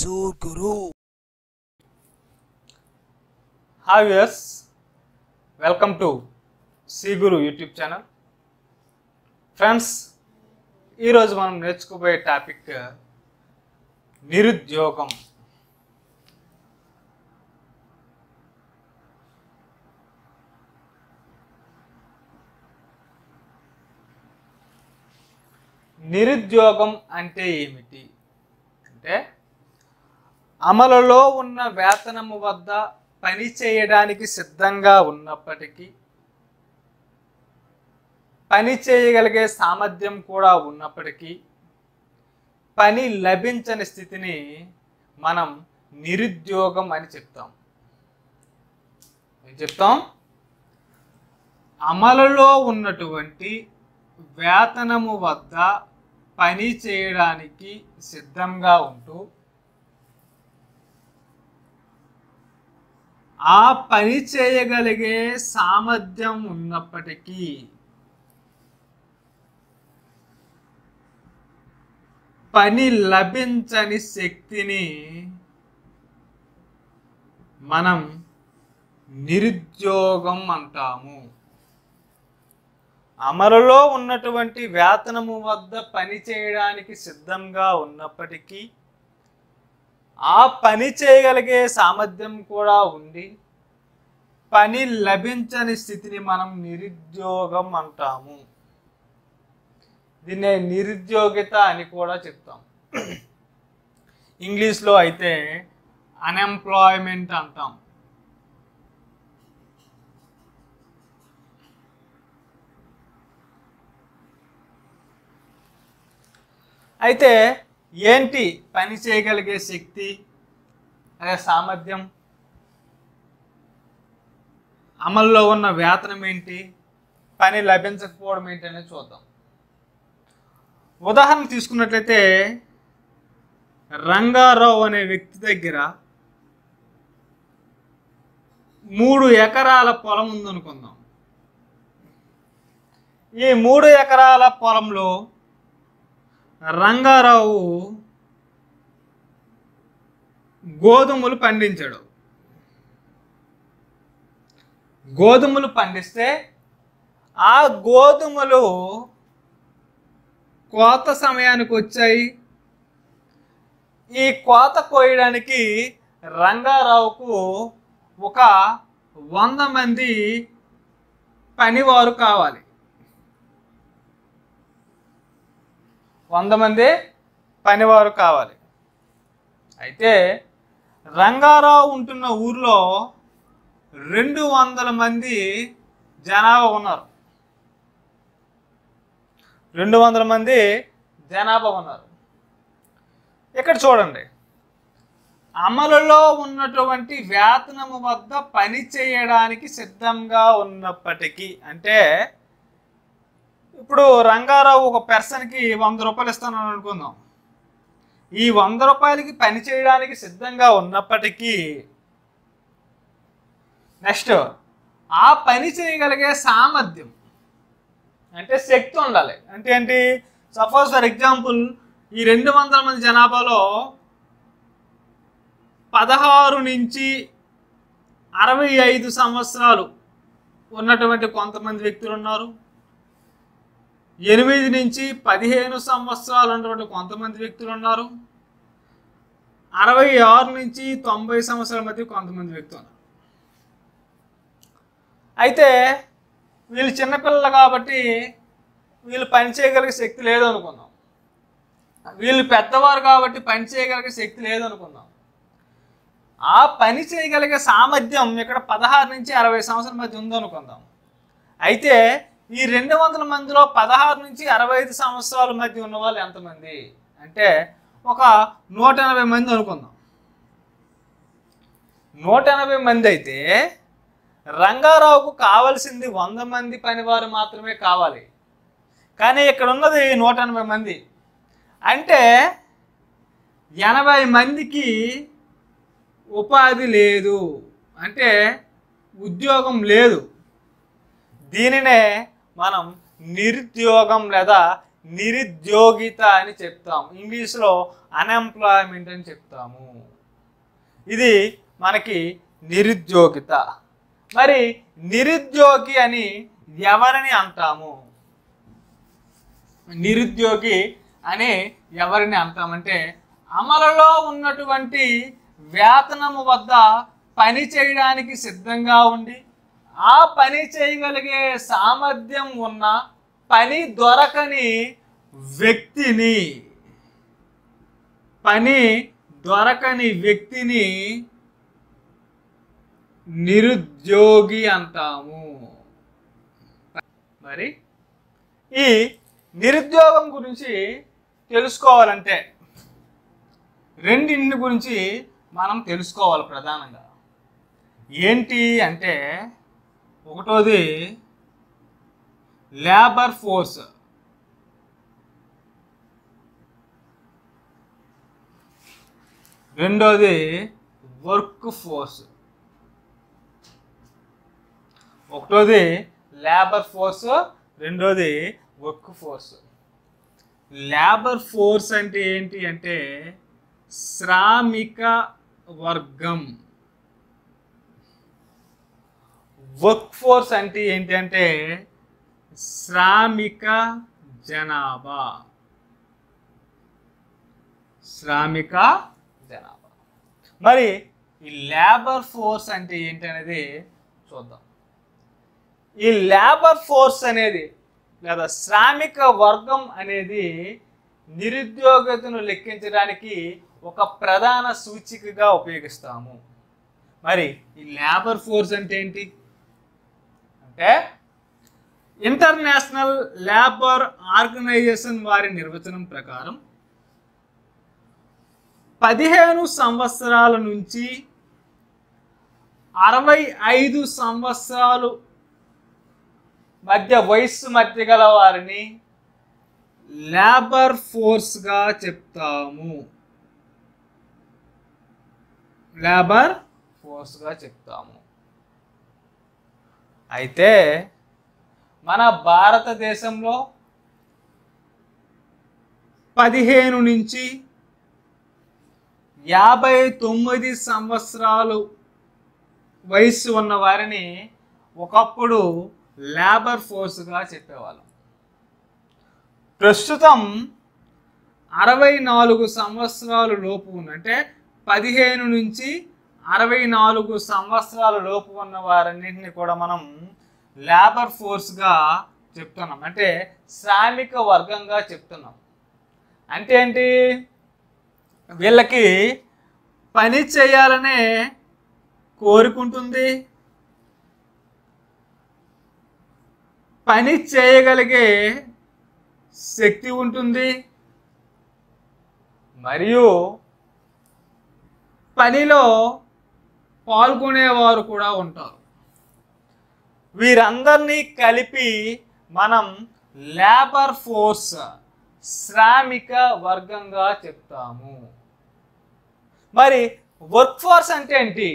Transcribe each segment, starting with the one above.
సూర్గురు hi viewers welcome to C Guru YouTube channel friends ఈరోజు మనం నేర్చుకోబోయే topic నిరుద్యోగం నిరుద్యోగం అంటే ఏమిటి అంటే అమలులో ఉన్న వేతనము వద్ద పని చేయడానికి సిద్ధంగా ఉన్నప్పటికీ పని చేయగలిగే సామర్థ్యం కూడా ఉన్నప్పటికీ పని లభించని స్థితిని మనం నిరుద్యోగం అని చెప్తాం ఏం చెప్తాం అమలులో ఉన్నటువంటి వేతనము వద్ద పని చేయడానికి సిద్ధంగా ఉంటూ ఆ పని చేయగలిగే సామర్థ్యం ఉన్నప్పటికీ పని లభించని శక్తిని మనం నిరుద్యోగం అంటాము అమలులో ఉన్నటువంటి వేతనము వద్ద పని చేయడానికి సిద్ధంగా ఉన్నప్పటికీ ఆ పని చేయగలిగే సామర్థ్యం కూడా ఉండి పని లభించని స్థితిని మనం నిరుద్యోగం అంటాము దీన్నే నిరుద్యోగిత అని కూడా చెప్తాం ఇంగ్లీష్లో అయితే అన్ఎంప్లాయ్మెంట్ అంటాం అయితే ఏంటి పని చేయగలిగే శక్తి అదే సామర్థ్యం అమల్లో ఉన్న వేతనం ఏంటి పని లభించకపోవడం ఏంటి అనేది చూద్దాం ఉదాహరణ తీసుకున్నట్లయితే రంగారావు అనే వ్యక్తి దగ్గర మూడు ఎకరాల పొలం ఉందనుకుందాం ఈ మూడు ఎకరాల పొలంలో రంగారావు గోధుమలు పండించాడు గోధుమలు పండిస్తే ఆ గోధుమలు కోత సమయానికి వచ్చాయి ఈ కోత కోయడానికి రంగారావుకు ఒక వంద మంది పనివారు కావాలి వంద మంది పనివారు కావాలి అయితే రంగారావు ఉంటున్న ఊర్లో రెండు వందల మంది జనాభా ఉన్నారు రెండు వందల మంది జనాభా ఉన్నారు ఇక్కడ చూడండి అమలులో ఉన్నటువంటి వేతనము వద్ద పని చేయడానికి సిద్ధంగా ఉన్నప్పటికీ అంటే ఇప్పుడు రంగారావు ఒక పర్సన్కి వంద రూపాయలు ఇస్తాను అనుకుందాం ఈ వంద రూపాయలకి పని చేయడానికి సిద్ధంగా ఉన్నప్పటికీ నెక్స్ట్ ఆ పని చేయగలిగే సామర్థ్యం అంటే శక్తి ఉండాలి అంటే ఏంటి సపోజ్ ఫర్ ఎగ్జాంపుల్ ఈ రెండు వందల మంది జనాభాలో పదహారు నుంచి అరవై ఐదు సంవత్సరాలు ఉన్నటువంటి కొంతమంది వ్యక్తులు ఉన్నారు ఎనిమిది నుంచి పదిహేను సంవత్సరాలు ఉన్నటువంటి కొంతమంది వ్యక్తులు ఉన్నారు అరవై ఆరు నుంచి తొంభై సంవత్సరాల మధ్య కొంతమంది వ్యక్తులు ఉన్నారు అయితే వీళ్ళు చిన్నపిల్లలు కాబట్టి వీళ్ళు పని చేయగలిగే శక్తి లేదు అనుకుందాం వీళ్ళు పెద్దవారు కాబట్టి పని చేయగలిగే శక్తి లేదు అనుకుందాం ఆ పని చేయగలిగే సామర్థ్యం ఇక్కడ పదహారు నుంచి అరవై సంవత్సరాల మధ్య ఉందనుకుందాం అయితే ఈ రెండు వందల మందిలో పదహారు నుంచి అరవై ఐదు సంవత్సరాల మధ్య ఉన్న వాళ్ళు ఎంతమంది అంటే ఒక నూట ఎనభై మంది అనుకుందాం నూట ఎనభై మంది అయితే రంగారావుకు కావలసింది వంద మంది పనివారు మాత్రమే కావాలి కానీ ఇక్కడ ఉన్నది నూట ఎనభై మంది అంటే ఎనభై మందికి ఉపాధి లేదు అంటే ఉద్యోగం లేదు దీనినే మనం నిరుద్యోగం లేదా నిరుద్యోగిత అని చెప్తాము ఇంగ్లీష్లో అన్ఎంప్లాయ్మెంట్ అని చెప్తాము ఇది మనకి నిరుద్యోగిత మరి నిరుద్యోగి అని ఎవరిని అంటాము నిరుద్యోగి అని ఎవరిని అంటామంటే అమలులో ఉన్నటువంటి వేతనము వద్ద పని చేయడానికి సిద్ధంగా ఉండి ఆ పని చేయగలిగే సామర్థ్యం ఉన్న పని దొరకని వ్యక్తిని పని దొరకని వ్యక్తిని నిరుద్యోగి అంటాము మరి ఈ నిరుద్యోగం గురించి తెలుసుకోవాలంటే రెండింటి గురించి మనం తెలుసుకోవాలి ప్రధానంగా ఏంటి అంటే ఒకటోది లేబర్ ఫోర్స్ రెండోది వర్క్ ఫోర్స్ ఒకటోది లేబర్ ఫోర్స్ రెండోది వర్క్ ఫోర్స్ లేబర్ ఫోర్స్ అంటే ఏంటి అంటే శ్రామిక వర్గం వర్క్ ఫోర్స్ అంటే ఏంటి అంటే శ్రామిక జనాభా శ్రామిక జనాభా మరి ఈ లేబర్ ఫోర్స్ అంటే ఏంటి అనేది చూద్దాం ఈ లేబర్ ఫోర్స్ అనేది లేదా శ్రామిక వర్గం అనేది నిరుద్యోగతను లెక్కించడానికి ఒక ప్రధాన సూచికగా ఉపయోగిస్తాము మరి ఈ లేబర్ ఫోర్స్ అంటే ఏంటి అంటే ఇంటర్నేషనల్ లేబర్ ఆర్గనైజేషన్ వారి నిర్వచనం ప్రకారం పదిహేను సంవత్సరాల నుంచి అరవై ఐదు సంవత్సరాలు మధ్య వయస్సు మధ్య గల వారిని లేబర్ ఫోర్స్గా చెప్తాము లేబర్ ఫోర్స్గా చెప్తాము అయితే మన భారతదేశంలో పదిహేను నుంచి యాభై తొమ్మిది సంవత్సరాలు వయస్సు ఉన్న వారిని ఒకప్పుడు లేబర్ ఫోర్స్గా చెప్పేవాళ్ళం ప్రస్తుతం అరవై నాలుగు సంవత్సరాలు లోపు ఉన్న అంటే పదిహేను నుంచి అరవై నాలుగు సంవత్సరాల లోపు ఉన్న వారన్నింటినీ కూడా మనం లేబర్ ఫోర్స్గా చెప్తున్నాం అంటే శ్రామిక వర్గంగా చెప్తున్నాం అంటే ఏంటి వీళ్ళకి పని చేయాలనే కోరుకుంటుంది పని చేయగలిగే శక్తి ఉంటుంది మరియు పనిలో పాల్గొనేవారు కూడా ఉంటారు వీరందరినీ కలిపి మనం లేబర్ ఫోర్స్ శ్రామిక వర్గంగా చెప్తాము మరి వర్క్ ఫోర్స్ అంటే ఏంటి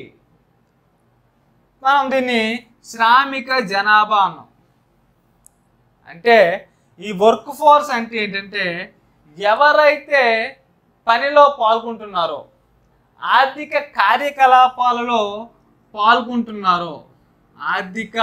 మనం దీన్ని శ్రామిక జనాభా అన్నాం అంటే ఈ వర్క్ ఫోర్స్ అంటే ఏంటంటే ఎవరైతే పనిలో పాల్గొంటున్నారో ఆర్థిక కార్యకలాపాలలో పాల్గొంటున్నారో ఆర్థిక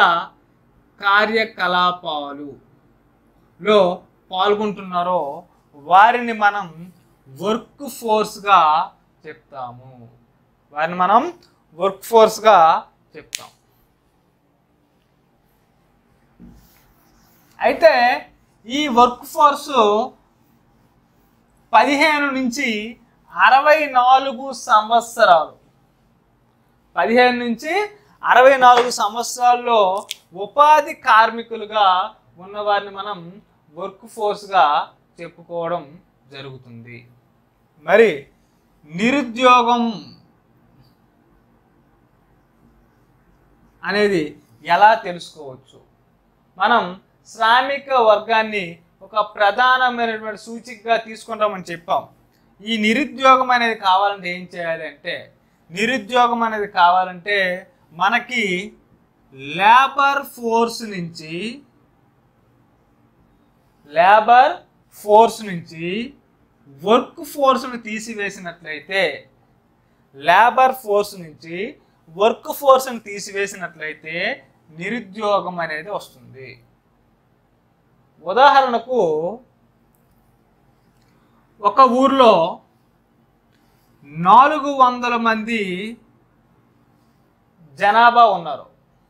కార్యకలాపాలులో పాల్గొంటున్నారో వారిని మనం వర్క్ ఫోర్స్గా చెప్తాము వారిని మనం వర్క్ ఫోర్స్గా చెప్తాం అయితే ఈ వర్క్ ఫోర్స్ పదిహేను నుంచి అరవై నాలుగు సంవత్సరాలు పదిహేను నుంచి అరవై నాలుగు సంవత్సరాల్లో ఉపాధి కార్మికులుగా ఉన్నవారిని మనం వర్క్ ఫోర్స్గా చెప్పుకోవడం జరుగుతుంది మరి నిరుద్యోగం అనేది ఎలా తెలుసుకోవచ్చు మనం శ్రామిక వర్గాన్ని ఒక ప్రధానమైనటువంటి సూచికగా తీసుకుంటామని చెప్పాం ఈ నిరుద్యోగం అనేది కావాలంటే ఏం చేయాలి అంటే నిరుద్యోగం అనేది కావాలంటే మనకి లేబర్ ఫోర్స్ నుంచి లేబర్ ఫోర్స్ నుంచి వర్క్ ఫోర్స్ను తీసివేసినట్లయితే లేబర్ ఫోర్స్ నుంచి వర్క్ ఫోర్స్ని తీసివేసినట్లయితే నిరుద్యోగం అనేది వస్తుంది ఉదాహరణకు ఒక ఊర్లో నాలుగు వందల మంది జనాభా ఉన్నారు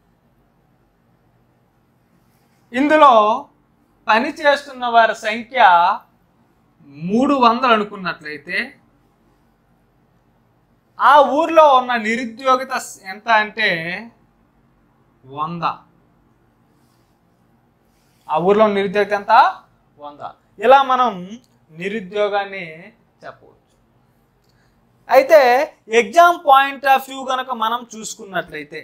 ఇందులో పని చేస్తున్న వారి సంఖ్య మూడు వందలు అనుకున్నట్లయితే ఆ ఊర్లో ఉన్న నిరుద్యోగిత ఎంత అంటే వంద ఆ ఊర్లో ఉన్న నిరుద్యోగిత ఎంత వంద ఇలా మనం నిరుద్యోగాన్ని చెప్పవచ్చు అయితే ఎగ్జామ్ పాయింట్ ఆఫ్ వ్యూ కనుక మనం చూసుకున్నట్లయితే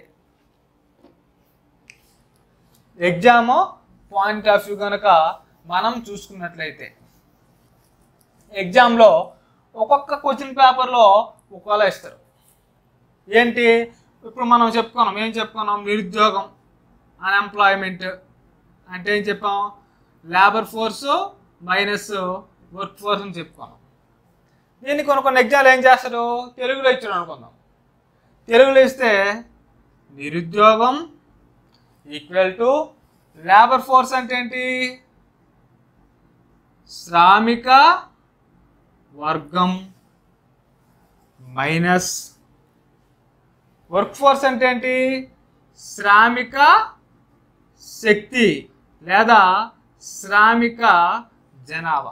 ఎగ్జామ్ పాయింట్ ఆఫ్ వ్యూ కనుక మనం చూసుకున్నట్లయితే ఎగ్జామ్లో ఒక్కొక్క క్వశ్చన్ పేపర్లో ఒకవేళ ఇస్తారు ఏంటి ఇప్పుడు మనం చెప్పుకున్నాం ఏం చెప్పుకున్నాం నిరుద్యోగం అన్ఎంప్లాయ్మెంట్ అంటే ఏం చెప్పాం labour force minus workforce అని చెప్పుకున్నాం దీన్ని కొన్ని కొన్ని ఎగ్జామ్లు ఏం చేస్తారు తెలుగులో ఇచ్చాడు అనుకుందాం తెలుగులో ఇస్తే నిరుద్యోగం ఈక్వల్ టు లేబర్ ఫోర్స్ అంటే ఏంటి శ్రామిక వర్గం మైనస్ వర్క్ ఫోర్స్ అంటే ఏంటి శ్రామిక శక్తి లేదా శ్రామిక జనాభా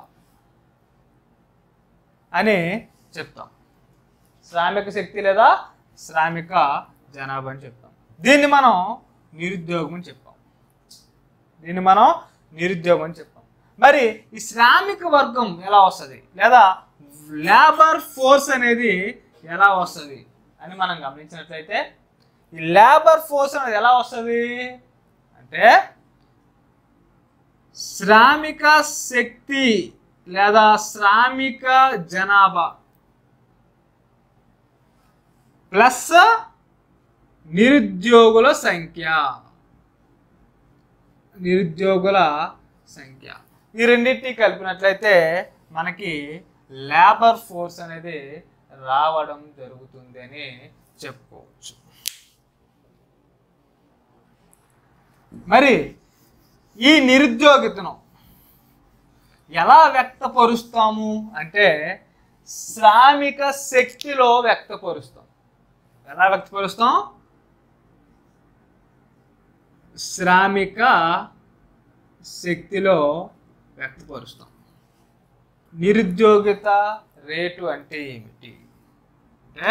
అని చెప్తాం శ్రామిక శక్తి లేదా శ్రామిక జనాభా అని చెప్తాం దీన్ని మనం నిరుద్యోగం అని చెప్పాం దీన్ని మనం నిరుద్యోగం అని చెప్పాం మరి ఈ శ్రామిక వర్గం ఎలా వస్తుంది లేదా లేబర్ ఫోర్స్ అనేది ఎలా వస్తుంది అని మనం గమనించినట్లయితే ఈ లేబర్ ఫోర్స్ అనేది ఎలా వస్తుంది అంటే శ్రామిక శక్తి లేదా శ్రామిక జనాభా ప్లస్ నిరుద్యోగుల సంఖ్య నిరుద్యోగుల సంఖ్య ఈ రెండింటిని కలిపినట్లయితే మనకి లేబర్ ఫోర్స్ అనేది రావడం జరుగుతుంది అని చెప్పుకోవచ్చు మరి ఈ నిరుద్యోగితను ఎలా వ్యక్తపరుస్తాము అంటే శ్రామిక శక్తిలో వ్యక్తపరుస్తాం ఎలా వ్యక్తపరుస్తాం శ్రామిక శక్తిలో వ్యక్తపరుస్తాం నిరుద్యోగిత రేటు అంటే ఏమిటి అంటే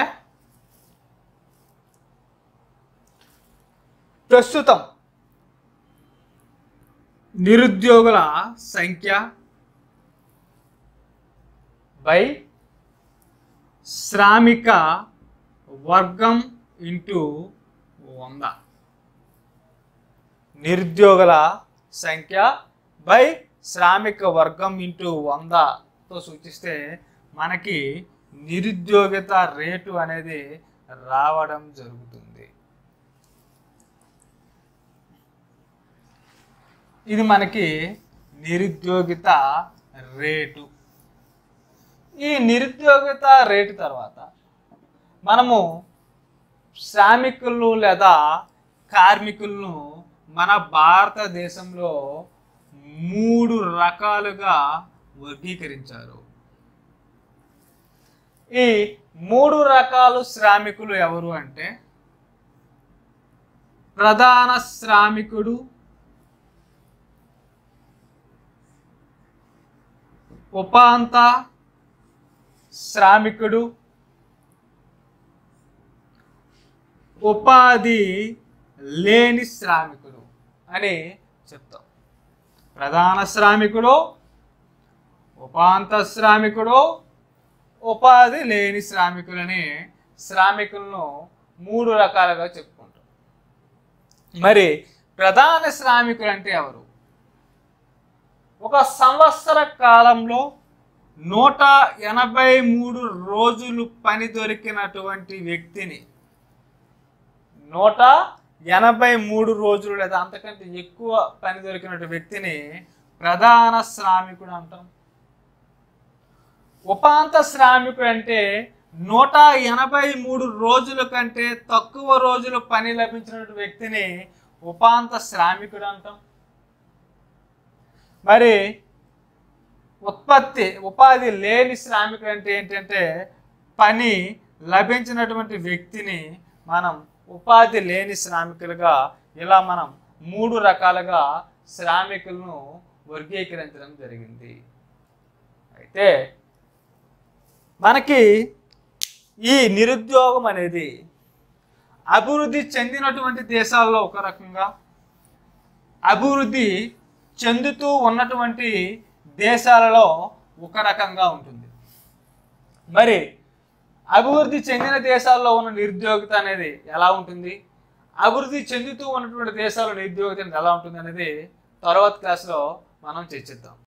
ప్రస్తుతం నిరుద్యోగుల సంఖ్య బై శ్రామిక వర్గం ఇంటూ వంద నిరుద్యోగుల సంఖ్య బై శ్రామిక వర్గం ఇంటూ వందతో సూచిస్తే మనకి నిరుద్యోగిత రేటు అనేది రావడం జరుగుతుంది ఇది మనకి నిరుద్యోగిత రేటు ఈ నిరుద్యోగిత రేటు తర్వాత మనము శ్రామికులను లేదా కార్మికులను మన భారతదేశంలో మూడు రకాలుగా వర్గీకరించారు ఈ మూడు రకాలు శ్రామికులు ఎవరు అంటే ప్రధాన శ్రామికుడు ఉపాంత శ్రామికుడు ఉపాధి లేని శ్రామికుడు అని చెప్తాం ప్రధాన శ్రామికుడు ఉపాంత శ్రామికుడు ఉపాధి లేని శ్రామికులని శ్రామికులను మూడు రకాలుగా చెప్పుకుంటాం మరి ప్రధాన శ్రామికులు అంటే ఎవరు ఒక సంవత్సర కాలంలో నూట ఎనభై మూడు రోజులు పని దొరికినటువంటి వ్యక్తిని నూట ఎనభై మూడు రోజులు లేదా అంతకంటే ఎక్కువ పని దొరికినటువంటి వ్యక్తిని ప్రధాన శ్రామికుడు అంటాం ఉపాంత శ్రామికుడు అంటే నూట ఎనభై మూడు రోజుల కంటే తక్కువ రోజులు పని లభించినటువంటి వ్యక్తిని ఉపాంత శ్రామికుడు అంటాం మరి ఉత్పత్తి ఉపాధి లేని శ్రామికుడు అంటే ఏంటంటే పని లభించినటువంటి వ్యక్తిని మనం ఉపాధి లేని శ్రామికులుగా ఇలా మనం మూడు రకాలుగా శ్రామికులను వర్గీకరించడం జరిగింది అయితే మనకి ఈ నిరుద్యోగం అనేది అభివృద్ధి చెందినటువంటి దేశాల్లో ఒక రకంగా అభివృద్ధి చెందుతూ ఉన్నటువంటి దేశాలలో ఒక రకంగా ఉంటుంది మరి అభివృద్ధి చెందిన దేశాల్లో ఉన్న నిరుద్యోగిత అనేది ఎలా ఉంటుంది అభివృద్ధి చెందుతూ ఉన్నటువంటి దేశాల్లో నిరుద్యోగిత అనేది ఎలా ఉంటుంది అనేది తర్వాత క్లాస్లో మనం చర్చిద్దాం